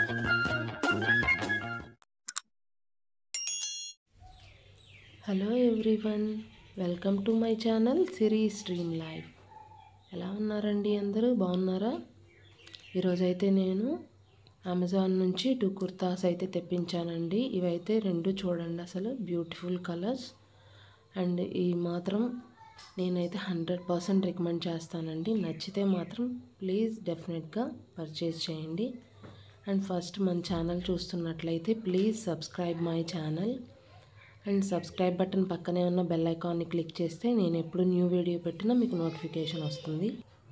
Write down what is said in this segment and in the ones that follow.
hello everyone welcome to my channel series dream life ఎలా ఉన్నారండి అందరూ బాగున్నారా ఈరోజైతే నేను అమెజాన్ నుంచి టూ కుర్తాస్ అయితే తెప్పించానండి ఇవైతే రెండు చూడండి అసలు బ్యూటిఫుల్ కలర్స్ అండ్ ఈ మాత్రం నేనైతే హండ్రెడ్ పర్సెంట్ రికమెండ్ చేస్తానండి నచ్చితే మాత్రం ప్లీజ్ డెఫినెట్గా పర్చేస్ చేయండి అండ్ ఫస్ట్ మన ఛానల్ చూస్తున్నట్లయితే please subscribe my channel and subscribe button పక్కనే ఉన్న బెల్ ఐకాన్ని క్లిక్ చేస్తే నేను ఎప్పుడు న్యూ వీడియో పెట్టినా మీకు నోటిఫికేషన్ వస్తుంది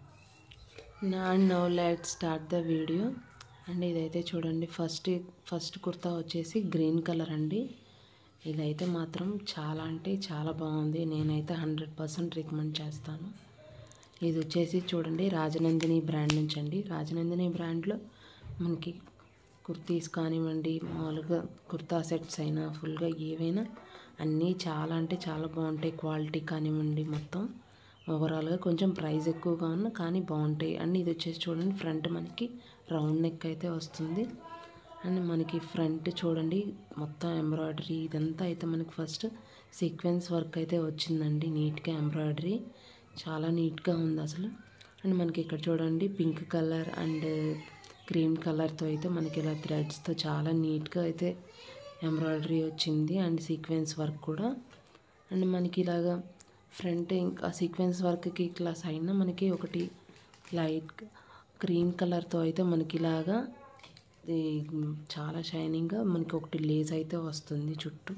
నా and now let start the video and ఇదైతే చూడండి ఫస్ట్ ఫస్ట్ కుర్తా వచ్చేసి గ్రీన్ కలర్ అండి ఇదైతే మాత్రం చాలా అంటే చాలా బాగుంది నేనైతే హండ్రెడ్ పర్సెంట్ రికమెండ్ చేస్తాను ఇది వచ్చేసి చూడండి రాజనందిని బ్రాండ్ నుంచి అండి రాజనందిని బ్రాండ్లో మనకి కుర్తీస్ కానివ్వండి మామూలుగా కుర్తా సెట్స్ అయినా ఫుల్గా ఏవైనా అన్నీ చాలా అంటే చాలా బాగుంటాయి క్వాలిటీ కానివ్వండి మొత్తం ఓవరాల్గా కొంచెం ప్రైస్ ఎక్కువగా ఉన్న కానీ బాగుంటాయి అండ్ ఇది వచ్చేసి చూడండి ఫ్రంట్ మనకి రౌండ్ నెక్ అయితే వస్తుంది అండ్ మనకి ఫ్రంట్ చూడండి మొత్తం ఎంబ్రాయిడరీ ఇదంతా అయితే మనకి ఫస్ట్ సీక్వెన్స్ వర్క్ అయితే వచ్చిందండి నీట్గా ఎంబ్రాయిడరీ చాలా నీట్గా ఉంది అసలు అండ్ మనకి ఇక్కడ చూడండి పింక్ కలర్ అండ్ క్రీమ్ కలర్తో అయితే మనకి ఇలా థ్రెడ్స్తో చాలా నీట్గా అయితే ఎంబ్రాయిడరీ వచ్చింది అండ్ సీక్వెన్స్ వర్క్ కూడా అండ్ మనకి ఇలాగా ఫ్రంట్ ఇంకా సీక్వెన్స్ వర్క్కి ఇట్లా సైడ్ మనకి ఒకటి లైట్ క్రీమ్ కలర్తో అయితే మనకి ఇలాగా ఇది చాలా షైనింగ్గా మనకి ఒకటి లేస్ అయితే వస్తుంది చుట్టూ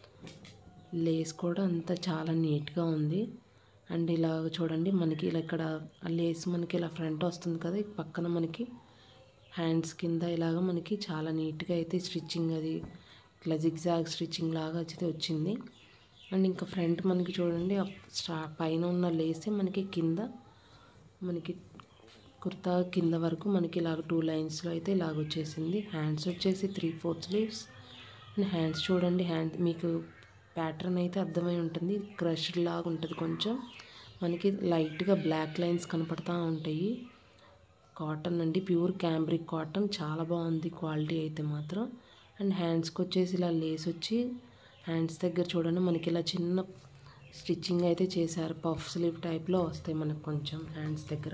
లేస్ కూడా అంతా చాలా నీట్గా ఉంది అండ్ ఇలా చూడండి మనకి ఇలా ఇక్కడ ఆ లేస్ మనకి ఇలా ఫ్రంట్ వస్తుంది కదా ఈ పక్కన మనకి హ్యాండ్స్ కింద ఇలాగ మనకి చాలా నీట్గా అయితే స్టిచ్చింగ్ అది ఇట్లా జిగ్జాగ్ స్టిచ్చింగ్ లాగా అయితే వచ్చింది అండ్ ఇంకా ఫ్రంట్ మనకి చూడండి ఆ స్టా పైన ఉన్న లేసే మనకి కింద మనకి కుర్తా కింద వరకు మనకి ఇలాగ టూ లైన్స్లో అయితే ఇలాగ వచ్చేసింది హ్యాండ్స్ వచ్చేసి three fourth sleeves and hands చూడండి హ్యాండ్ మీకు ప్యాటర్న్ అయితే అర్థమై ఉంటుంది క్రష్డ్ లాగా ఉంటుంది కొంచెం మనకి లైట్గా బ్లాక్ లైన్స్ కనపడతా ఉంటాయి కాటన్ అండి ప్యూర్ క్యాంబ్రిక్ కాటన్ చాలా బాగుంది క్వాలిటీ అయితే మాత్రం అండ్ హ్యాండ్స్కి వచ్చేసి ఇలా లేస్ వచ్చి హ్యాండ్స్ దగ్గర చూడండి మనకి ఇలా చిన్న స్టిచ్చింగ్ అయితే చేశారు పఫ్ స్లీవ్ టైప్లో వస్తాయి మనకు కొంచెం హ్యాండ్స్ దగ్గర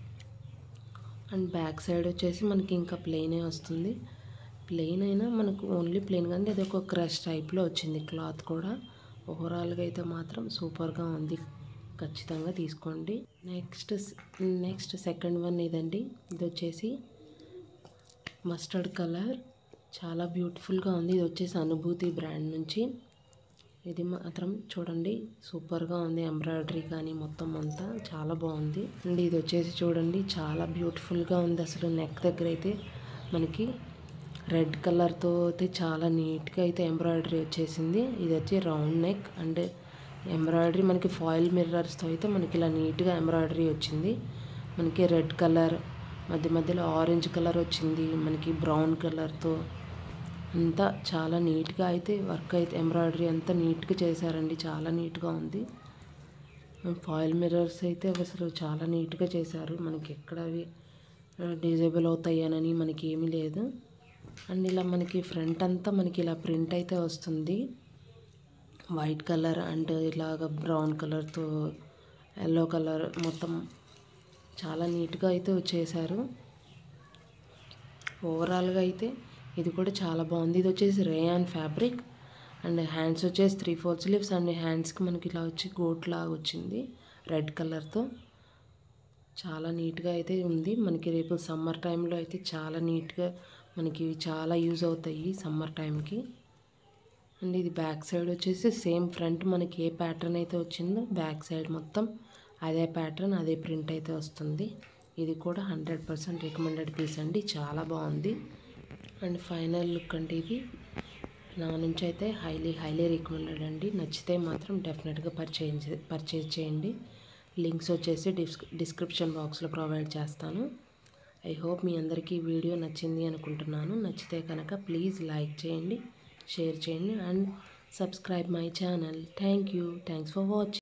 అండ్ బ్యాక్ సైడ్ వచ్చేసి మనకి ఇంకా ప్లెయినే వస్తుంది ప్లెయిన్ అయినా మనకు ఓన్లీ ప్లెయిన్ కానీ అది ఒక క్రష్ టైప్లో వచ్చింది క్లాత్ కూడా ఓవరాల్గా అయితే మాత్రం సూపర్గా ఉంది ఖచ్చితంగా తీసుకోండి నెక్స్ట్ నెక్స్ట్ సెకండ్ వన్ ఇదండి ఇది వచ్చేసి మస్టర్డ్ కలర్ చాలా బ్యూటిఫుల్గా ఉంది ఇది వచ్చేసి అనుభూతి బ్రాండ్ నుంచి ఇది మాత్రం చూడండి సూపర్గా ఉంది ఎంబ్రాయిడరీ కానీ మొత్తం అంతా చాలా బాగుంది అండ్ ఇది వచ్చేసి చూడండి చాలా బ్యూటిఫుల్గా ఉంది అసలు నెక్ దగ్గర అయితే మనకి రెడ్ కలర్తో అయితే చాలా నీట్గా అయితే ఎంబ్రాయిడరీ వచ్చేసింది ఇది వచ్చి రౌండ్ నెక్ అండ్ ఎంబ్రాయిడరీ మనకి ఫాయిల్ మిర్రర్స్తో అయితే మనకి ఇలా నీట్గా ఎంబ్రాయిడరీ వచ్చింది మనకి రెడ్ కలర్ మధ్య మధ్యలో ఆరెంజ్ కలర్ వచ్చింది మనకి బ్రౌన్ కలర్తో అంతా చాలా నీట్గా అయితే వర్క్ అయితే ఎంబ్రాయిడరీ అంతా నీట్గా చేశారండి చాలా నీట్గా ఉంది ఫాయిల్ మిర్రర్స్ అయితే అసలు చాలా నీట్గా చేశారు మనకి ఎక్కడ అవి డిజేబుల్ అవుతాయనని మనకి ఏమీ లేదు అండ్ ఇలా మనకి ఫ్రంట్ అంతా మనకి ఇలా ప్రింట్ అయితే వస్తుంది వైట్ కలర్ అండ్ ఇలాగ బ్రౌన్ కలర్తో ఎల్లో కలర్ మొత్తం చాలా నీట్గా అయితే వచ్చేసారు ఓవరాల్గా అయితే ఇది కూడా చాలా బాగుంది ఇది వచ్చేసి రేయాన్ ఫ్యాబ్రిక్ అండ్ హ్యాండ్స్ వచ్చేసి త్రీ ఫోర్ స్లీవ్స్ అండ్ హ్యాండ్స్కి మనకి ఇలా వచ్చి గోట్ లాగా వచ్చింది రెడ్ కలర్తో చాలా నీట్గా అయితే ఉంది మనకి రేపు సమ్మర్ టైంలో అయితే చాలా నీట్గా మనకి ఇవి చాలా యూజ్ అవుతాయి సమ్మర్ టైంకి అండ్ ఇది బ్యాక్ సైడ్ వచ్చేసి సేమ్ ఫ్రంట్ మనకి ఏ ప్యాటర్న్ అయితే వచ్చిందో బ్యాక్ సైడ్ మొత్తం అదే ప్యాటర్న్ అదే ప్రింట్ అయితే వస్తుంది ఇది కూడా హండ్రెడ్ పర్సెంట్ రికమెండెడ్ పీస్ అండి చాలా బాగుంది అండ్ ఫైనల్ లుక్ అంటే ఇది నా నుంచి అయితే హైలీ హైలీ రికమెండెడ్ అండి నచ్చితే మాత్రం డెఫినెట్గా పర్చేజ్ పర్చేజ్ చేయండి లింక్స్ వచ్చేసి డిస్ డిస్క్రిప్షన్ బాక్స్లో ప్రొవైడ్ చేస్తాను ఐ హోప్ మీ అందరికీ వీడియో నచ్చింది అనుకుంటున్నాను నచ్చితే కనుక ప్లీజ్ లైక్ చేయండి షేర్ చేయండి and subscribe my channel thank you thanks for watching